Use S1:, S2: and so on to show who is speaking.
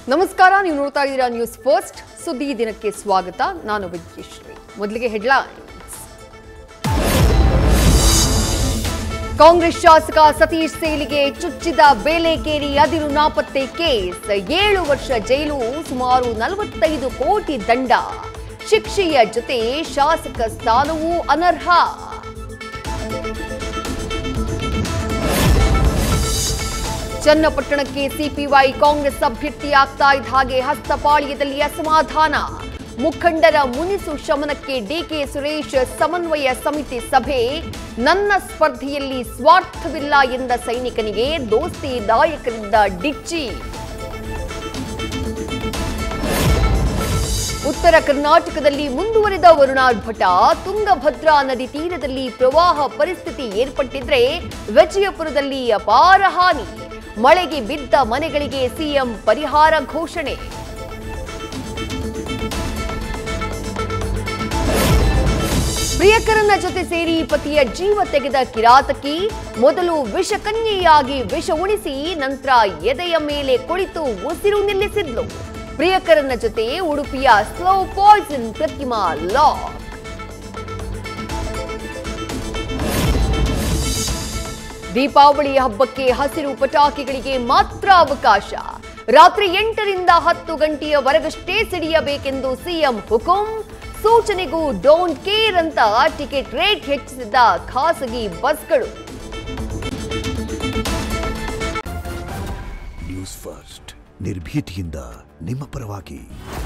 S1: ನಮಸ್ಕಾರ ನೀವು ನೋಡ್ತಾ ಇದ್ದೀರಾ ನ್ಯೂಸ್ ಫಸ್ಟ್ ಸುದ್ದಿ ದಿನಕ್ಕೆ ಸ್ವಾಗತ ನಾನು ವಿದ್ಯಶ್ರೀ ಮೊದಲಿಗೆ ಹೆಡ್ಲೈನ್ಸ್ ಕಾಂಗ್ರೆಸ್ ಶಾಸಕ ಸತೀಶ್ ಸೇಲಿಗೆ ಚುಚ್ಚಿದ ಬೇಲೆಕೇರಿ ಅದಿರು ನಾಪತ್ತೆ ಕೇಸ್ ಏಳು ವರ್ಷ ಜೈಲು ಸುಮಾರು ನಲವತ್ತೈದು ಕೋಟಿ ದಂಡ ಶಿಕ್ಷೆಯ ಜೊತೆ ಶಾಸಕ ಸ್ಥಾನವೂ ಅನರ್ಹ ಚನ್ನಪಟ್ಟಣಕ್ಕೆ ಸಿಪಿವೈ ಕಾಂಗ್ರೆಸ್ ಅಭ್ಯರ್ಥಿ ಆಗ್ತಾ ಇದ್ದ ಹಾಗೆ ಹಸ್ತಪಾಳ್ಯದಲ್ಲಿ ಅಸಮಾಧಾನ ಮುಖಂಡರ ಮುನಿಸು ಶಮನಕ್ಕೆ ಡಿಕೆ ಸುರೇಶ್ ಸಮನ್ವಯ ಸಮಿತಿ ಸಭೆ ನನ್ನ ಸ್ಪರ್ಧೆಯಲ್ಲಿ ಸ್ವಾರ್ಥವಿಲ್ಲ ಎಂದ ಸೈನಿಕನಿಗೆ ದೋಸ್ತಿ ನಾಯಕರಿಂದ ಡಿಚ್ಚಿ ಉತ್ತರ ಕರ್ನಾಟಕದಲ್ಲಿ ಮುಂದುವರಿದ ವರುಣಾರ್ಭಟ ತುಂಗಭದ್ರಾ ನದಿ ತೀರದಲ್ಲಿ ಪ್ರವಾಹ ಪರಿಸ್ಥಿತಿ ಏರ್ಪಟ್ಟಿದ್ರೆ ವಿಜಯಪುರದಲ್ಲಿ ಅಪಾರ ಹಾನಿ ಮಳೆಗೆ ಬಿದ್ದ ಮನೆಗಳಿಗೆ ಸಿಎಂ ಪರಿಹಾರ ಘೋಷಣೆ ಪ್ರಿಯಕರನ ಜೊತೆ ಸೇರಿ ಪತಿಯ ಜೀವ ತೆಗೆದ ಕಿರಾತಕಿ ಮೊದಲು ವಿಷಕನ್ಯೆಯಾಗಿ ವಿಷ ಉಣಿಸಿ ನಂತರ ಎದೆಯ ಮೇಲೆ ಕುಳಿತು ಉಸಿರು ನಿಲ್ಲಿಸಿದ್ಲು ಪ್ರಿಯಕರನ ಜೊತೆ ಉಡುಪಿಯ slow poison Pratima lock Deepavali ಹಬ್ಬಕ್ಕೆ ಹಸಿರು ಪಟಾಕಿಗಳಿಗೆ ಮಾತ್ರ ಅವಕಾಶ ರಾತ್ರಿ ಎಂಟರಿಂದ ಹತ್ತು ಗಂಟೆಯವರೆಗಷ್ಟೇ ಸಿಡಿಯಬೇಕೆಂದು ಸಿಎಂ ಹುಕುಂ ಸೂಚನೆಗೂ ಡೋಂಟ್ ಕೇರ್ ಅಂತ ಟಿಕೆಟ್ ರೇಟ್ ಹೆಚ್ಚಿಸಿದ ಖಾಸಗಿ ಬಸ್ಗಳು
S2: ನ್ಯೂಸ್ ಫಸ್ಟ್ ನಿರ್ಭೀತಿಯಿಂದ ನಿಮ್ಮ ಪರವಾಗಿ